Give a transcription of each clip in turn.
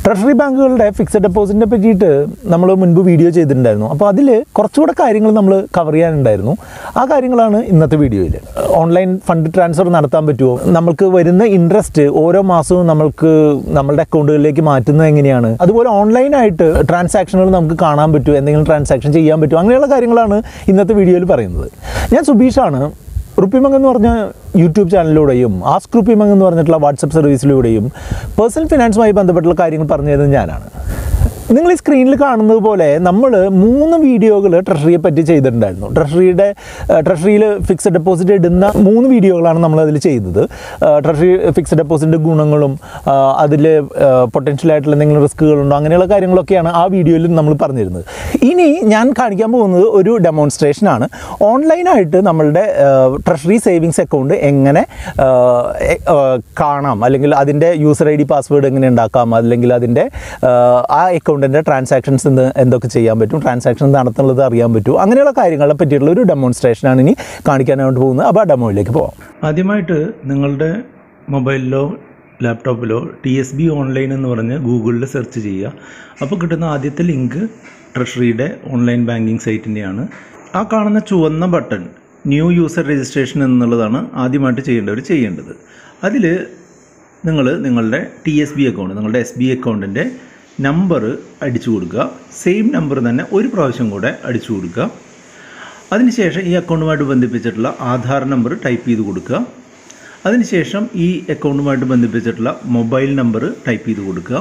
treasury ബാങ്കുകളുടെ fixed ഡെപ്പോസിറ്റിനെ പറ്റിയിട്ട് നമ്മൾ മുൻപ് വീഡിയോ ചെയ്തിട്ടുണ്ടായിരുന്നു അപ്പോൾ അതിൽ കുറച്ചുകൂടെ കാര്യങ്ങൾ നമ്മൾ കവർ ചെയ്യാനുണ്ടായിരുന്നു ആ കാര്യങ്ങളാണ് ഇന്നത്തെ വീഡിയോയിൽ ഓൺലൈൻ ഫണ്ട് ട്രാൻസ്ഫർ നടത്താൻ പറ്റുമോ നമ്മൾക്ക് വരുന്ന ഇൻട്രസ്റ്റ് ഓരോ മാസവും നമ്മൾക്ക് നമ്മളുടെ അക്കൗണ്ടുകളിലേക്ക് മാറ്റുന്നത് എങ്ങനെയാണ് അതുപോലെ ഓൺലൈനായിട്ട് ട്രാൻസാക്ഷനുകൾ നമുക്ക് കാണാൻ പറ്റുമോ എന്തെങ്കിലും ട്രാൻസാക്ഷൻ ചെയ്യാൻ പറ്റുമോ അങ്ങനെയുള്ള കാര്യങ്ങളാണ് ഇന്നത്തെ വീഡിയോയിൽ പറയുന്നത് ഞാൻ സുബീഷാണ് റുപ്പിമംഗ് എന്ന് പറഞ്ഞ യൂട്യൂബ് ചാനലിലൂടെയും ആസ്ക് റുപ്പിമംഗ് എന്ന് പറഞ്ഞിട്ടുള്ള വാട്സപ്പ് സർവീസിലൂടെയും പേഴ്സണൽ ഫിനാൻസുമായി ബന്ധപ്പെട്ടുള്ള കാര്യങ്ങൾ പറഞ്ഞു തരുന്നത് ഞാനാണ് നിങ്ങൾ ഈ സ്ക്രീനിൽ കാണുന്നത് പോലെ നമ്മൾ മൂന്ന് വീഡിയോകൾ ട്രഷറിയെ പറ്റി ചെയ്തിട്ടുണ്ടായിരുന്നു ട്രഷറിയുടെ ട്രഷറിയിൽ ഫിക്സഡ് ഡെപ്പോസിറ്റ് ഇടുന്ന മൂന്ന് വീഡിയോകളാണ് നമ്മൾ അതിൽ ചെയ്തത് ട്രഷറി ഫിക്സഡ് ഡെപ്പോസിറ്റിൻ്റെ ഗുണങ്ങളും അതിൽ പൊട്ടൻഷ്യൽ ആയിട്ടുള്ള എന്തെങ്കിലും റിസ്കുകളുണ്ടോ അങ്ങനെയുള്ള കാര്യങ്ങളൊക്കെയാണ് ആ വീഡിയോയിൽ നമ്മൾ പറഞ്ഞിരുന്നത് ഇനി ഞാൻ കാണിക്കാൻ പോകുന്നത് ഒരു ഡെമോൺസ്ട്രേഷനാണ് ഓൺലൈനായിട്ട് നമ്മളുടെ ട്രഷറി സേവിങ്സ് അക്കൗണ്ട് എങ്ങനെ ആ, എ- ആ, കാണാം അല്ലെങ്കിൽ അതിൻ്റെ യൂസർ ഐ ഡി പാസ്വേഡ് എങ്ങനെ ഉണ്ടാക്കാം അല്ലെങ്കിൽ അതിൻ്റെ ആ, ആ അക്കൗണ്ടിൻ്റെ ട്രാൻസാക്ഷൻസ് എന്ത് എന്തൊക്കെ ചെയ്യാൻ പറ്റും ട്രാൻസാക്ഷൻ നടത്തുന്നത് അറിയാൻ പറ്റും അങ്ങനെയുള്ള കാര്യങ്ങളെ പറ്റിയിട്ടുള്ള ഒരു ഡെമോൺസ്ട്രേഷനാണ് ഇനി കാണിക്കാനായിട്ട് പോകുന്നത് അപ്പോൾ ആ ഡെമോയിലേക്ക് പോകാം ആദ്യമായിട്ട് നിങ്ങളുടെ മൊബൈലിലോ ലാപ്ടോപ്പിലോ ടി എസ് ബി ഓൺലൈൻ എന്ന് പറഞ്ഞ് ഗൂഗിളിൽ സെർച്ച് ചെയ്യുക അപ്പോൾ കിട്ടുന്ന ആദ്യത്തെ ലിങ്ക് ട്രഷറിയുടെ ഓൺലൈൻ ബാങ്കിങ് സൈറ്റിൻ്റെയാണ് ആ കാണുന്ന ചുവന്ന ബട്ടൺ ന്യൂ യൂസർ രജിസ്ട്രേഷൻ എന്നുള്ളതാണ് ആദ്യമായിട്ട് ചെയ്യേണ്ടവർ ചെയ്യേണ്ടത് അതിൽ നിങ്ങൾ നിങ്ങളുടെ ടി എസ് ബി അക്കൗണ്ട് നിങ്ങളുടെ എസ് ബി അക്കൗണ്ടിൻ്റെ നമ്പർ അടിച്ചു കൊടുക്കുക സെയിം നമ്പർ തന്നെ ഒരു പ്രാവശ്യം കൂടെ അടിച്ചു കൊടുക്കുക അതിനുശേഷം ഈ അക്കൗണ്ടുമായിട്ട് ബന്ധിപ്പിച്ചിട്ടുള്ള ആധാർ നമ്പർ ടൈപ്പ് ചെയ്ത് കൊടുക്കുക അതിനുശേഷം ഈ അക്കൗണ്ടുമായിട്ട് ബന്ധിപ്പിച്ചിട്ടുള്ള മൊബൈൽ നമ്പർ ടൈപ്പ് ചെയ്ത് കൊടുക്കുക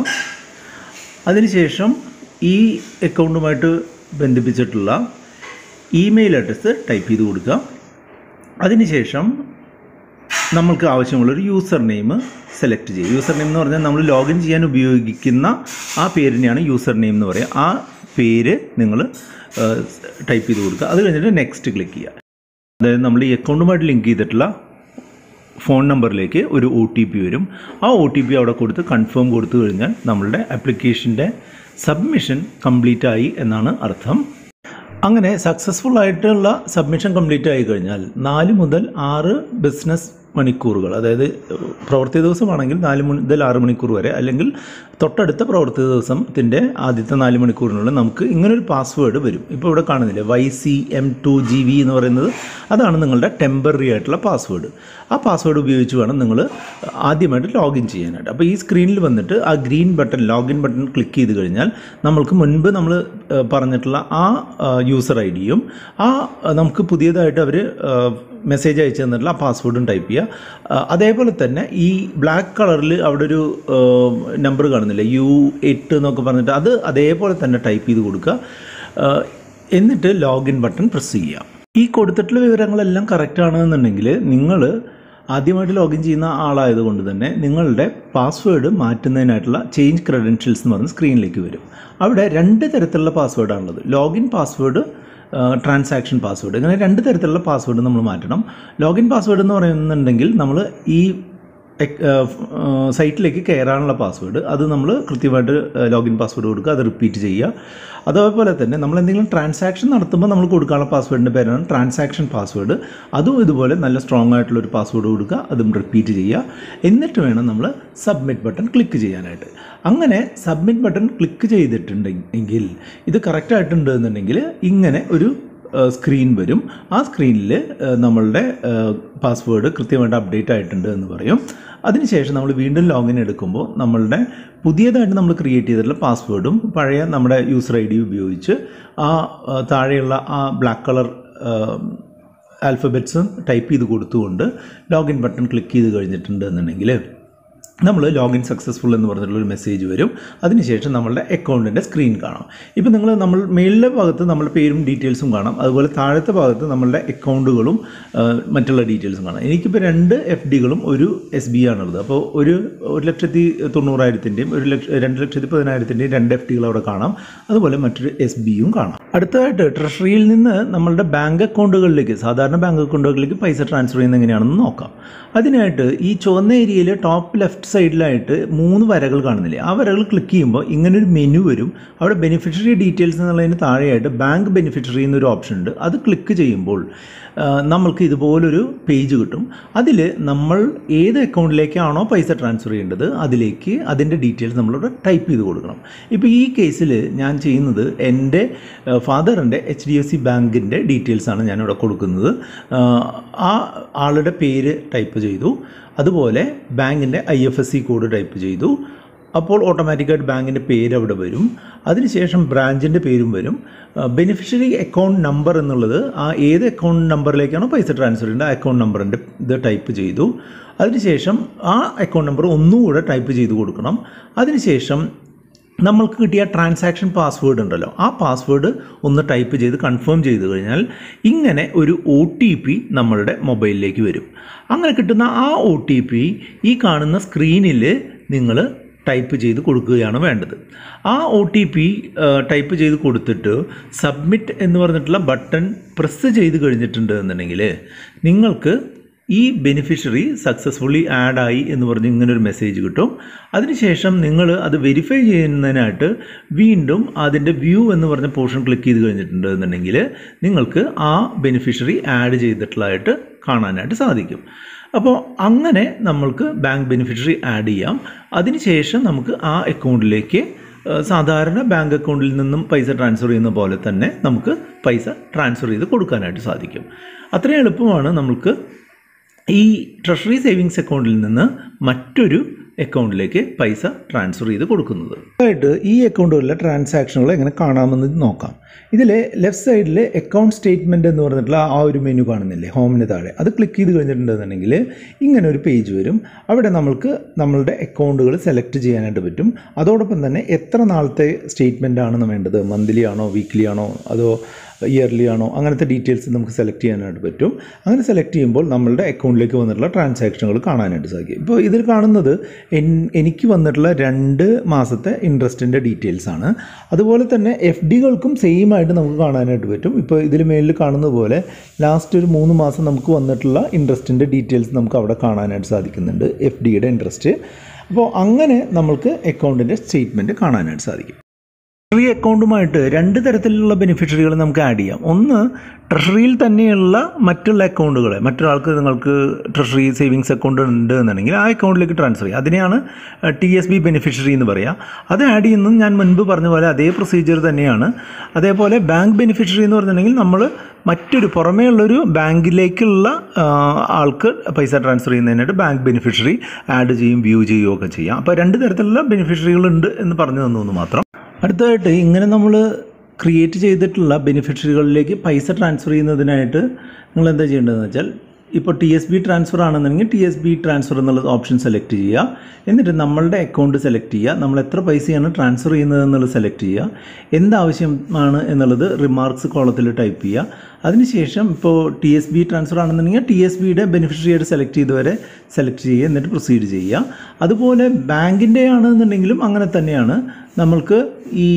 അതിനുശേഷം ഈ അക്കൗണ്ടുമായിട്ട് ബന്ധിപ്പിച്ചിട്ടുള്ള ഇമെയിൽ അഡ്രസ്സ് ടൈപ്പ് ചെയ്ത് കൊടുക്കുക അതിനുശേഷം നമ്മൾക്ക് ആവശ്യമുള്ളൊരു യൂസർ നെയിം സെലക്ട് ചെയ്യുക യൂസർ നെയിം എന്ന് പറഞ്ഞാൽ നമ്മൾ ലോഗിൻ ചെയ്യാൻ ഉപയോഗിക്കുന്ന ആ പേരിനെയാണ് യൂസർ നെയിം എന്ന് പറയുക ആ പേര് നിങ്ങൾ ടൈപ്പ് ചെയ്ത് കൊടുക്കുക അത് കഴിഞ്ഞിട്ട് നെക്സ്റ്റ് ക്ലിക്ക് ചെയ്യുക അതായത് നമ്മൾ ഈ അക്കൗണ്ടുമായിട്ട് ലിങ്ക് ചെയ്തിട്ടുള്ള ഫോൺ നമ്പറിലേക്ക് ഒരു ഒ ടി പി വരും ആ ഒ ടി പി അവിടെ കൊടുത്ത് കൺഫേം കൊടുത്തു കഴിഞ്ഞാൽ നമ്മളുടെ ആപ്ലിക്കേഷൻ്റെ സബ്മിഷൻ കംപ്ലീറ്റ് ആയി എന്നാണ് അർത്ഥം അങ്ങനെ സക്സസ്ഫുൾ ആയിട്ടുള്ള സബ്മിഷൻ കംപ്ലീറ്റ് ആയി കഴിഞ്ഞാൽ നാല് മുതൽ ആറ് ബിസിനസ് മണിക്കൂറുകൾ അതായത് പ്രവൃത്തി ദിവസമാണെങ്കിൽ നാല് മുതൽ ആറ് മണിക്കൂർ വരെ അല്ലെങ്കിൽ തൊട്ടടുത്ത പ്രവൃത്തി ദിവസത്തിൻ്റെ ആദ്യത്തെ നാല് മണിക്കൂറിനുള്ളിൽ നമുക്ക് ഇങ്ങനൊരു പാസ്വേഡ് വരും ഇപ്പോൾ ഇവിടെ കാണുന്നില്ലേ Y C M two G V എന്ന് പറയുന്നത് അതാണ് നിങ്ങളുടെ ടെമ്പററി ആയിട്ടുള്ള പാസ്വേഡ് ആ പാസ്വേഡ് ഉപയോഗിച്ച് വേണം നിങ്ങൾ ആദ്യമായിട്ട് ലോഗിൻ ചെയ്യാനായിട്ട് അപ്പോൾ ഈ സ്ക്രീനിൽ വന്നിട്ട് ആ green button login button click ചെയ്ത് കഴിഞ്ഞാൽ നമ്മൾക്ക് മുൻപ് നമ്മൾ പറഞ്ഞിട്ടുള്ള ആ യൂസർ ഐ ഡിയും ആ ആ, നമുക്ക് പുതിയതായിട്ട് അവർ മെസ്സേജ് അയച്ചു തന്നിട്ടുള്ള ആ പാസ്വേഡും ടൈപ്പ് ചെയ്യുക ആ, അതേപോലെ തന്നെ ഈ ബ്ലാക്ക് കളറിൽ അവിടെ ഒരു നമ്പർ കാണുന്നില്ല യു എട്ട് എന്നൊക്കെ പറഞ്ഞിട്ട് അത് അതേപോലെ തന്നെ ടൈപ്പ് ചെയ്ത് കൊടുക്കുക ആ, എന്നിട്ട് ലോഗിൻ ബട്ടൺ പ്രസ് ചെയ്യുക ഈ കൊടുത്തിട്ടുള്ള വിവരങ്ങളെല്ലാം കറക്റ്റ് ആണെന്നുണ്ടെങ്കിൽ നിങ്ങൾ ആദ്യമായിട്ട് ലോഗിൻ ചെയ്യുന്ന ആളായതുകൊണ്ട് തന്നെ നിങ്ങളുടെ പാസ്വേഡ് മാറ്റുന്നതിനായിട്ടുള്ള ചേഞ്ച് ക്രെഡൻഷ്യൽസ് എന്ന് പറഞ്ഞ സ്ക്രീനിലേക്ക് വരും അവിടെ രണ്ട് തരത്തിലുള്ള പാസ്വേഡാണുള്ളത് ലോഗിൻ പാസ്വേഡ് ട്രാൻസാക്ഷൻ പാസ്വേഡ് ഇങ്ങനെ രണ്ട് തരത്തിലുള്ള പാസ്വേഡ് നമ്മൾ മാറ്റണം ലോഗിൻ പാസ്വേഡ് എന്ന് പറയുന്നുണ്ടെങ്കിൽ നമ്മൾ ഈ എക്- ഏഹ് ഫ്- ഏഹ് സൈറ്റിലേക്ക് കയറാനുള്ള പാസ്വേഡ് അത് നമ്മൾ കൃത്യമായിട്ട് ലോഗിൻ പാസ്വേഡ് കൊടുക്കുക അത് റിപ്പീറ്റ് ചെയ്യുക അതേപോലെ തന്നെ നമ്മൾ എന്തെങ്കിലും ട്രാൻസാക്ഷൻ നടത്തുമ്പോൾ നമ്മൾ കൊടുക്കാനുള്ള പാസ്വേഡിൻ്റെ പേരാണ് ട്രാൻസാക്ഷൻ പാസ്വേഡ് അതും ഇതുപോലെ നല്ല സ്ട്രോങ് ആയിട്ടുള്ള ഒരു പാസ്വേഡ് കൊടുക്കുക അതും റിപ്പീറ്റ് ചെയ്യുക എന്നിട്ട് വേണം നമ്മൾ സബ്മിറ്റ് ബട്ടൺ ക്ലിക്ക് ചെയ്യാനായിട്ട് അങ്ങനെ സബ്മിറ്റ് ബട്ടൺ ക്ലിക്ക് ചെയ്തിട്ടുണ്ടെങ്കിൽ ഇത് കറക്റ്റ് ആയിട്ടുണ്ട് എന്നുണ്ടെങ്കിൽ ഇങ്ങനെ ഒരു സ്ക്രീൻ വരും ആ സ്ക്രീനിൽ നമ്മളുടെ പാസ്വേഡ് കൃത്യമായിട്ട് അപ്ഡേറ്റ് ആയിട്ടുണ്ട് എന്ന് പറയും അതിനുശേഷം നമ്മൾ വീണ്ടും ലോഗിൻ എടുക്കുമ്പോൾ നമ്മളുടെ പുതിയതായിട്ട് നമ്മൾ ക്രിയേറ്റ് ചെയ്തിട്ടുള്ള പാസ്വേഡും പഴയ നമ്മുടെ യൂസർ ഐ ഡി ഉപയോഗിച്ച് ആ ആ, താഴെയുള്ള ആ ബ്ലാക്ക് കളർ ആൽഫബറ്റ്സും ടൈപ്പ് ചെയ്ത് കൊടുത്തുകൊണ്ട് ലോഗിൻ ബട്ടൺ ക്ലിക്ക് ചെയ്ത് കഴിഞ്ഞിട്ടുണ്ട് എന്നുണ്ടെങ്കിൽ നമ്മൾ ലോഗിൻ സക്സസ്ഫുൾ എന്ന് പറഞ്ഞിട്ടുള്ള ഒരു മെസ്സേജ് വരും അതിനുശേഷം നമ്മളുടെ അക്കൗണ്ടിൻ്റെ സ്ക്രീൻ കാണാം ഇപ്പോൾ നിങ്ങൾ നമ്മൾ മേളിലെ ഭാഗത്ത് നമ്മുടെ പേരും ഡീറ്റെയിൽസും കാണാം അതുപോലെ താഴത്തെ ഭാഗത്ത് നമ്മളുടെ അക്കൗണ്ടുകളും ആ, മറ്റുള്ള ഡീറ്റെയിൽസും കാണാം എനിക്കിപ്പോൾ രണ്ട് എഫ് ഡികളും ഒരു എസ് ബി ആണുള്ളത് അപ്പോൾ ഒരു ഒരു ലക്ഷത്തി തൊണ്ണൂറായിരത്തിൻ്റെയും ഒരു ലക്ഷ രണ്ട് ലക്ഷത്തി പതിനായിരത്തിൻ്റെയും രണ്ട് എഫ് ഡികൾ അവിടെ കാണാം അതുപോലെ മറ്റൊരു എസ് ബിയും കാണാം അടുത്തതായിട്ട് ട്രഷറിയിൽ നിന്ന് നമ്മളുടെ ബാങ്ക് അക്കൗണ്ടുകളിലേക്ക് സാധാരണ ബാങ്ക് അക്കൗണ്ടുകളിലേക്ക് പൈസ ട്രാൻസ്ഫർ ചെയ്യുന്നത് എങ്ങനെയാണെന്ന് നോക്കാം അതിനായിട്ട് ഈ ചുവന്ന ഏരിയയിൽ ടോപ്പ് ലെഫ്റ്റ് ലെഫ്റ്റ് സൈഡിലായിട്ട് മൂന്ന് വരകൾ കാണുന്നില്ലേ ആ വരകൾ ക്ലിക്ക് ചെയ്യുമ്പോൾ ഇങ്ങനൊരു മെനു വരും അവിടെ ബെനിഫിഷ്യറി ഡീറ്റെയിൽസ് എന്നുള്ളതിന് താഴെയായിട്ട് ബാങ്ക് ബെനിഫിഷ്യറി എന്നൊരു ഓപ്ഷൻ ഉണ്ട് അത് ക്ലിക്ക് ചെയ്യുമ്പോൾ ആ, നമ്മൾക്ക് ഇതുപോലൊരു പേജ് കിട്ടും അതിൽ നമ്മൾ ഏത് അക്കൗണ്ടിലേക്കാണോ പൈസ ട്രാൻസ്ഫർ ചെയ്യേണ്ടത് അതിലേക്ക് അതിൻ്റെ ഡീറ്റെയിൽസ് നമ്മളിവിടെ ടൈപ്പ് ചെയ്ത് കൊടുക്കണം ഇപ്പോൾ ഈ കേസിൽ ഞാൻ ചെയ്യുന്നത് എൻ്റെ ഫാദറിൻ്റെ എച്ച് ഡി എഫ് സി ബാങ്കിൻ്റെ ഡീറ്റെയിൽസാണ് ഞാനിവിടെ കൊടുക്കുന്നത് ആ, ആ ആളുടെ പേര് ടൈപ്പ് ചെയ്തു അതുപോലെ ബാങ്കിൻ്റെ I F S C code type ചെയ്തു അപ്പോൾ ഓട്ടോമാറ്റിക്കായിട്ട് ബാങ്കിൻ്റെ പേര് അവിടെ വരും അതിനുശേഷം ബ്രാഞ്ചിൻ്റെ പേരും വരും ബെനിഫിഷ്യറി അക്കൗണ്ട് നമ്പർ എന്നുള്ളത് ആ ഏത് അക്കൗണ്ട് നമ്പറിലേക്കാണോ പൈസ ട്രാൻസ്ഫർ ചെയ്യേണ്ടത് ആ അക്കൗണ്ട് നമ്പറിൻ്റെ ഇത് ടൈപ്പ് ചെയ്തു അതിനുശേഷം ആ അക്കൗണ്ട് നമ്പർ ഒന്നുകൂടെ ടൈപ്പ് ചെയ്ത് കൊടുക്കണം അതിനുശേഷം നമ്മൾക്ക് കിട്ടിയ ട്രാൻസാക്ഷൻ പാസ്വേഡ് ഉണ്ടല്ലോ ആ പാസ്വേഡ് ഒന്ന് ടൈപ്പ് ചെയ്ത് കൺഫേം ചെയ്ത് കഴിഞ്ഞാൽ ഇങ്ങനെ ഒരു ഒ ടി പി നമ്മളുടെ മൊബൈലിലേക്ക് വരും അങ്ങനെ കിട്ടുന്ന ആ ഒ ടി പി ഈ കാണുന്ന സ്ക്രീനിൽ നിങ്ങൾ ടൈപ്പ് ചെയ്ത് കൊടുക്കുകയാണ് വേണ്ടത് ആ ഒ ടി പി ടൈപ്പ് ചെയ്ത് കൊടുത്തിട്ട് സബ്മിറ്റ് എന്ന് പറഞ്ഞിട്ടുള്ള ബട്ടൺ പ്രസ് ചെയ്ത് കഴിഞ്ഞിട്ടുണ്ട് എന്നുണ്ടെങ്കിൽ നിങ്ങൾക്ക് ഈ ബെനിഫിഷ്യറി സക്സസ്ഫുള്ളി ആഡ് ആയി എന്ന് പറഞ്ഞ് ഇങ്ങനെ ഒരു മെസ്സേജ് കിട്ടും അതിനുശേഷം നിങ്ങൾ അത് വെരിഫൈ ചെയ്യുന്നതിനായിട്ട് വീണ്ടും അതിൻ്റെ വ്യൂ എന്ന് പറഞ്ഞ പോർഷൻ ക്ലിക്ക് ചെയ്ത് കഴിഞ്ഞിട്ടുണ്ട് എന്നുണ്ടെങ്കിൽ നിങ്ങൾക്ക് ആ ബെനിഫിഷ്യറി ആഡ് ചെയ്തിട്ടുള്ളതായിട്ട് കാണാനായിട്ട് സാധിക്കും അപ്പോൾ അങ്ങനെ നമ്മൾക്ക് ബാങ്ക് ബെനിഫിഷ്യറി ആഡ് ചെയ്യാം അതിനുശേഷം നമുക്ക് ആ അക്കൗണ്ടിലേക്ക് ഏഹ്, സാധാരണ ബാങ്ക് അക്കൗണ്ടിൽ നിന്നും പൈസ ട്രാൻസ്ഫർ ചെയ്യുന്ന പോലെ തന്നെ നമുക്ക് പൈസ ട്രാൻസ്ഫർ ചെയ്ത് കൊടുക്കാനായിട്ട് സാധിക്കും അത്രയും എളുപ്പമാണ് നമുക്ക് ഈ ട്രഷറി സേവിങ്സ് അക്കൗണ്ടിൽ നിന്ന് മറ്റൊരു അക്കൗണ്ടിലേക്ക് പൈസ ട്രാൻസ്ഫർ ചെയ്ത് കൊടുക്കുന്നത് ആയിട്ട് ഈ അക്കൗണ്ടുകളിലെ ട്രാൻസാക്ഷനുകൾ എങ്ങനെ കാണാമെന്ന് നോക്കാം ഇതിൽ ലെഫ്റ്റ് സൈഡിൽ അക്കൗണ്ട് സ്റ്റേറ്റ്മെൻറ്റ് എന്ന് പറഞ്ഞിട്ടുള്ള ആ ഒരു മെനു കാണുന്നില്ലേ ഹോമിന് താഴെ അത് ക്ലിക്ക് ചെയ്ത് കഴിഞ്ഞിട്ടുണ്ടെന്നുണ്ടെങ്കിൽ ഇങ്ങനെ ഒരു പേജ് വരും അവിടെ നമ്മൾക്ക് നമ്മളുടെ അക്കൗണ്ടുകൾ സെലക്ട് ചെയ്യാനായിട്ട് പറ്റും അതോടൊപ്പം തന്നെ എത്ര നാളത്തെ സ്റ്റേറ്റ്മെൻ്റ് ആണ് വേണ്ടത് മന്ത്ലി ആണോ വീക്ക്ലി ആണോ അതോ ഇയർലി ആണോ അങ്ങനത്തെ ഡീറ്റെയിൽസ് നമുക്ക് സെലക്ട് ചെയ്യാനായിട്ട് പറ്റും അങ്ങനെ സെലക്ട് ചെയ്യുമ്പോൾ നമ്മളുടെ അക്കൗണ്ടിലേക്ക് വന്നിട്ടുള്ള ട്രാൻസാക്ഷനുകൾ കാണാനായിട്ട് സാധിക്കും ഇപ്പോൾ ഇതിൽ കാണുന്നത് എൻ- എനിക്ക് വന്നിട്ടുള്ള രണ്ട് മാസത്തെ ഇൻട്രസ്റ്റിൻ്റെ ഡീറ്റെയിൽസ് ആണ് അതുപോലെ തന്നെ എഫ് ഡികൾക്കും സെയിം ആയിട്ട് നമുക്ക് കാണാനായിട്ട് പറ്റും ഇപ്പോൾ ഇതിൽ മേളിൽ കാണുന്ന പോലെ ലാസ്റ്റ് ഒരു മൂന്ന് മാസം നമുക്ക് വന്നിട്ടുള്ള ഇൻട്രസ്റ്റിൻ്റെ ഡീറ്റെയിൽസ് നമുക്ക് അവിടെ കാണാനായിട്ട് സാധിക്കുന്നുണ്ട് എഫ് ഡിയുടെ ഇൻട്രസ്റ്റ് അപ്പോൾ അങ്ങനെ നമ്മൾക്ക് അക്കൗണ്ടിൻ്റെ സ്റ്റേറ്റ്മെൻറ്റ് കാണാനായിട്ട് സാധിക്കും ട്രഷറി അക്കൗണ്ടുമായിട്ട് രണ്ട് തരത്തിലുള്ള ബെനിഫിഷ്യറികൾ നമുക്ക് ആഡ് ചെയ്യാം ഒന്ന് ട്രഷറിയിൽ തന്നെയുള്ള മറ്റുള്ള അക്കൗണ്ടുകളെ മറ്റൊരാൾക്ക് നിങ്ങൾക്ക് ട്രഷറി സേവിങ്സ് അക്കൗണ്ട് ഉണ്ട് എന്നുണ്ടെങ്കിൽ ആ അക്കൗണ്ടിലേക്ക് ട്രാൻസ്ഫർ ചെയ്യുക അതിനെയാണ് ടി എസ് ബി ബെനിഫിഷ്യറി എന്ന് പറയുക അത് ആഡ് ചെയ്യുന്നത് ഞാൻ മുൻപ് പറഞ്ഞ പോലെ അതേ പ്രൊസീജിയർ തന്നെയാണ് അതേപോലെ ബാങ്ക് ബെനിഫിഷ്യറി എന്ന് പറഞ്ഞിട്ടുണ്ടെങ്കിൽ നമ്മൾ മറ്റൊരു പുറമേ ഉള്ളൊരു ബാങ്കിലേക്കുള്ള ആ, ആൾക്ക് പൈസ ട്രാൻസ്ഫർ ചെയ്യുന്നതിനായിട്ട് ബാങ്ക് ബെനിഫിഷ്യറി ആഡ് ചെയ്യും വ്യൂ ചെയ്യുകയോ ഒക്കെ ചെയ്യാം അപ്പോൾ രണ്ട് തരത്തിലുള്ള ബെനിഫിഷ്യറികളുണ്ട് എന്ന് പറഞ്ഞു തന്നു എന്ന് മാത്രം അടുത്തതായിട്ട് ഇങ്ങനെ നമ്മൾ ക്രിയേറ്റ് ചെയ്തിട്ടുള്ള ബെനിഫിഷ്യറികളിലേക്ക് പൈസ ട്രാൻസ്ഫർ ചെയ്യുന്നതിനായിട്ട് നിങ്ങൾ എന്താ ചെയ്യേണ്ടതെന്ന് വെച്ചാൽ ഇപ്പോൾ ടി എസ് ബി ട്രാൻസ്ഫർ ആണെന്നുണ്ടെങ്കിൽ ടി എസ് ബി ട്രാൻസ്ഫർ എന്നുള്ള ഓപ്ഷൻ സെലക്ട് ചെയ്യുക എന്നിട്ട് നമ്മളുടെ അക്കൗണ്ട് സെലക്ട് ചെയ്യുക നമ്മൾ എത്ര പൈസയാണ് ട്രാൻസ്ഫർ ചെയ്യുന്നത് എന്നുള്ളത് സെലക്ട് ചെയ്യുക എന്താവശ്യമാണ് എന്നുള്ളത് റിമാർക്സ് കോളത്തിൽ ടൈപ്പ് ചെയ്യുക അതിനുശേഷം ഇപ്പോൾ ടി എസ് ബി ട്രാൻസ്ഫർ ആണെന്നുണ്ടെങ്കിൽ ടി എസ് ബിയുടെ ബെനിഫിഷ്യറിയായിട്ട് സെലക്ട് ചെയ്തവരെ സെലക്ട് ചെയ്യുക എന്നിട്ട് പ്രൊസീഡ് ചെയ്യുക അതുപോലെ ബാങ്കിൻ്റെ ആണെന്നുണ്ടെങ്കിലും അങ്ങനെ തന്നെയാണ് നമ്മൾക്ക് ഈ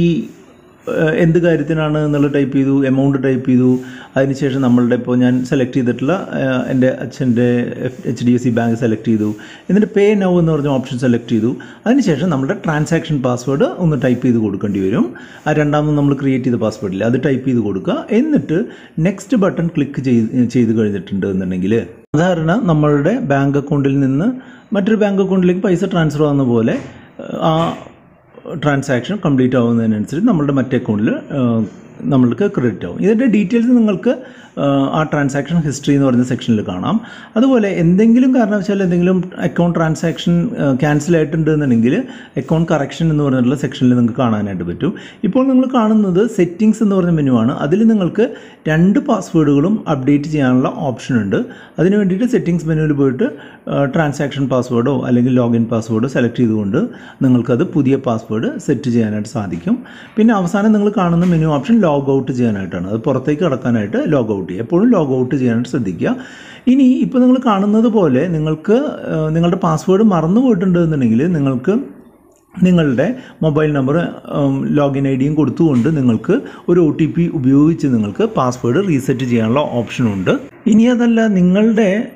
ഏഹ്, എന്ത് കാര്യത്തിനാണ് എന്നുള്ളത് ടൈപ്പ് ചെയ്തു എമൗണ്ട് ടൈപ്പ് ചെയ്തു അതിനുശേഷം നമ്മളുടെ ഇപ്പോൾ ഞാൻ സെലക്ട് ചെയ്തിട്ടുള്ള ഏഹ്, എൻ്റെ അച്ഛൻ്റെ H D F C bank select ചെയ്തു എന്നിട്ട് പേ നൗ എന്ന് പറഞ്ഞ ഓപ്ഷൻ സെലക്ട് ചെയ്തു അതിനുശേഷം നമ്മുടെ ട്രാൻസാക്ഷൻ പാസ്വേഡ് ഒന്ന് ടൈപ്പ് ചെയ്ത് കൊടുക്കേണ്ടി വരും ആ രണ്ടാമത് നമ്മൾ ക്രിയേറ്റ് ചെയ്ത പാസ്വേഡിൽ അത് ടൈപ്പ് ചെയ്ത് കൊടുക്കുക എന്നിട്ട് നെക്സ്റ്റ് ബട്ടൺ ക്ലിക്ക് ചെയ്ത് ചെയ്ത് കഴിഞ്ഞിട്ടുണ്ട് എന്നുണ്ടെങ്കിൽ സാധാരണ നമ്മളുടെ ബാങ്ക് അക്കൗണ്ടിൽ നിന്ന് മറ്റൊരു ബാങ്ക് അക്കൗണ്ടിലേക്ക് പൈസ ട്രാൻസ്ഫർ ആവുന്ന പോലെ ഏഹ്, ആ ട്രാൻസാക്ഷൻ കംപ്ലീറ്റ് ആവുന്നതിനനുസരിച്ച് നമ്മളുടെ മറ്റേ അക്കൗണ്ടിൽ നമ്മൾക്ക് ക്രെഡിറ്റ് ആവും ഇതിൻ്റെ ഡീറ്റെയിൽസ് നിങ്ങൾക്ക് ആ, ആ ട്രാൻസാക്ഷൻ ഹിസ്റ്ററി എന്ന് പറയുന്ന സെക്ഷനിൽ കാണാം അതുപോലെ എന്തെങ്കിലും കാരണവശാൽ എന്തെങ്കിലും അക്കൗണ്ട് ട്രാൻസാക്ഷൻ ക്യാൻസൽ ആയിട്ടുണ്ട് എന്നുണ്ടെങ്കിൽ അക്കൗണ്ട് കറക്ഷൻ എന്ന് പറഞ്ഞിട്ടുള്ള സെക്ഷനിൽ നിങ്ങൾക്ക് കാണാനായിട്ട് പറ്റും ഇപ്പോൾ നിങ്ങൾ കാണുന്നത് സെറ്റിങ്സ് എന്ന് പറഞ്ഞ മെനു ആണ് അതിൽ നിങ്ങൾക്ക് രണ്ട് പാസ്വേഡുകളും അപ്ഡേറ്റ് ചെയ്യാനുള്ള ഓപ്ഷൻ ഉണ്ട് അതിന് വേണ്ടിയിട്ട് സെറ്റിങ്സ് മെനുവിൽ പോയിട്ട് ട്രാൻസാക്ഷൻ പാസ്വേഡോ അല്ലെങ്കിൽ ലോഗിൻ പാസ്വേഡോ സെലക്ട് ചെയ്തുകൊണ്ട് നിങ്ങൾക്കത് പുതിയ പാസ്വേഡ് സെറ്റ് ചെയ്യാനായിട്ട് സാധിക്കും പിന്നെ അവസാനം നിങ്ങൾ കാണുന്ന മെനു ഓപ്ഷൻ ലോഗ് ഔട്ട് ചെയ്യാനായിട്ടാണ് അത് പുറത്തേക്ക് കടക്കാനായിട്ട് ലോഗ് ഔട്ട് ചെയ്യുക എപ്പോഴും ലോഗ് ഔട്ട് ചെയ്യാനായിട്ട് ശ്രദ്ധിക്കുക ഇനി ഇപ്പോൾ നിങ്ങൾ കാണുന്നത് പോലെ നിങ്ങൾക്ക് ആ, നിങ്ങളുടെ പാസ്വേഡ് മറന്നു പോയിട്ടുണ്ട് എന്നുണ്ടെങ്കിൽ നിങ്ങൾക്ക് നിങ്ങളുടെ മൊബൈൽ നമ്പർ ലോഗിൻ ഐ ഡിയും കൊടുത്തുകൊണ്ട് നിങ്ങൾക്ക് ഒരു ഒ ടി പി ഉപയോഗിച്ച് നിങ്ങൾക്ക് പാസ്വേഡ് റീസെറ്റ് ചെയ്യാനുള്ള ഓപ്ഷനുണ്ട് ഇനി അതല്ല നിങ്ങളുടെ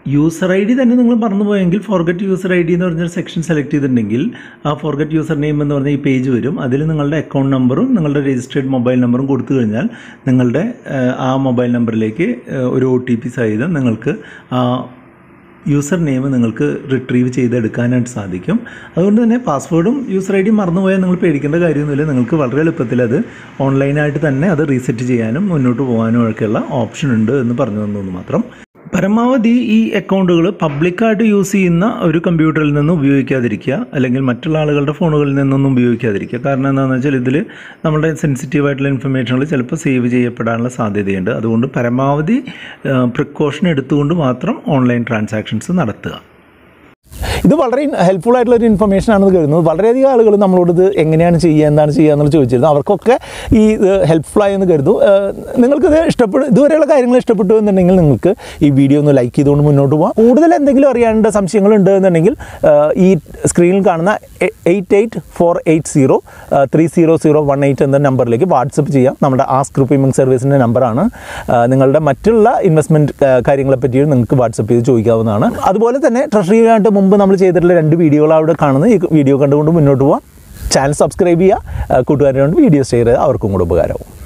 യൂസർ ഐ ഡി തന്നെ നിങ്ങൾ മറന്നുപോയെങ്കിൽ ഫോർഗറ്റ് യൂസർ ഐ ഡി എന്ന് പറഞ്ഞൊരു സെക്ഷൻ സെലക്ട് ചെയ്തിട്ടുണ്ടെങ്കിൽ ആ ഫോർഗറ്റ് യൂസർ നെയിം എന്ന് പറഞ്ഞ ഈ പേജ് വരും അതിൽ നിങ്ങളുടെ അക്കൗണ്ട് നമ്പറും നിങ്ങളുടെ രജിസ്റ്റേർഡ് മൊബൈൽ നമ്പറും കൊടുത്തു കഴിഞ്ഞാൽ നിങ്ങളുടെ ഏഹ്, ആ മൊബൈൽ നമ്പറിലേക്ക് ഏഹ്, ഒരു ഒ ടി പി സഹിതം നിങ്ങൾക്ക് ആ യൂസർ നെയിം നിങ്ങൾക്ക് റിട്രീവ് ചെയ്തെടുക്കാനായിട്ട് സാധിക്കും അതുകൊണ്ട് തന്നെ പാസ്വേഡും യൂസർ ഐ ഡിയും മറന്നുപോയാൽ നിങ്ങൾ പേടിക്കേണ്ട കാര്യമൊന്നുമില്ല നിങ്ങൾക്ക് വളരെ എളുപ്പത്തിൽ അത് ഓൺലൈനായിട്ട് തന്നെ അത് റീസെറ്റ് ചെയ്യാനും മുന്നോട്ട് പോകാനും ഒക്കെയുള്ള ഓപ്ഷൻ ഉണ്ട് എന്ന് പറഞ്ഞു തന്നു മാത്രം പരമാവധി ഈ അക്കൗണ്ടുകൾ പബ്ലിക്കായിട്ട് യൂസ് ചെയ്യുന്ന ഒരു കമ്പ്യൂട്ടറിൽ നിന്ന് ഉപയോഗിക്കാതിരിക്കുക അല്ലെങ്കിൽ മറ്റുള്ള ആളുകളുടെ ഫോണുകളിൽ നിന്നൊന്നും ഉപയോഗിക്കാതിരിക്കുക കാരണം എന്താണെന്ന് വെച്ചാൽ ഇതിൽ നമ്മുടെ സെൻസിറ്റീവ് ആയിട്ടുള്ള ഇൻഫർമേഷനുകൾ ചിലപ്പോൾ സേവ് ചെയ്യപ്പെടാനുള്ള സാധ്യതയുണ്ട് അതുകൊണ്ട് പരമാവധി പ്രിക്കോഷൻ എടുത്തുകൊണ്ട് മാത്രം ഓൺലൈൻ ട്രാൻസാക്ഷൻസ് നടത്തുക ഇത് വളരെ ഹെൽപ്ഫുൾ ആയിട്ടുള്ള ഒരു ഇൻഫർമേഷൻ ആണെന്ന് കരുതുന്നത് വളരെയധികം ആളുകൾ നമ്മളോട് ഇത് എങ്ങനെയാണ് ചെയ്യുക എന്താണ് ചെയ്യുക എന്നുള്ളത് ചോദിച്ചിരുന്നു അവർക്കൊക്കെ ഈ ഇത് ഹെൽപ്ഫുൾ ആയെന്ന് കരുതും ഏഹ് നിങ്ങൾക്കിത് ഇഷ്ടപ്പെടും ഇതുവരെയുള്ള കാര്യങ്ങൾ ഇഷ്ടപ്പെട്ടു എന്നുണ്ടെങ്കിൽ നിങ്ങൾക്ക് ഈ വീഡിയോ ഒന്ന് ലൈക്ക് ചെയ്തുകൊണ്ട് മുന്നോട്ട് പോകാം കൂടുതൽ എന്തെങ്കിലും അറിയാനുള്ള സംശയങ്ങളുണ്ട് എന്നുണ്ടെങ്കിൽ ഏഹ് ഈ സ്ക്രീനിൽ കാണുന്ന eight eight four eight zero three zero zero one eight എന്ന നമ്പറിലേക്ക് വാട്സപ്പ് ചെയ്യാം നമ്മുടെ ആസ്ക് പേയ്മെൻറ്റ് സർവീസിൻ്റെ നമ്പറാണ് ഏഹ് നിങ്ങളുടെ മറ്റുള്ള ഇൻവെസ്റ്റ്മെൻറ്റ് കാര്യങ്ങളെ പറ്റിയും നിങ്ങൾക്ക് വാട്സപ്പ് ചെയ്ത് ചോദിക്കാവുന്നതാണ് അതുപോലെ തന്നെ ട്രഷറിയുമായിട്ട് മുമ്പ് നമ്മൾ ചെയ്തിട്ടുള്ള രണ്ട് വീഡിയോകൾ അവിടെ കാണുന്നത് ഈ വീഡിയോ കണ്ടുകൊണ്ട് മുന്നോട്ട് പോകാം ചാനൽ സബ്സ്ക്രൈബ് ചെയ്യുക കൂട്ടുകാരോട് വീഡിയോ ഷെയർ ചെയ്യുക അവർക്കും കൂടെ ഉപകാരവും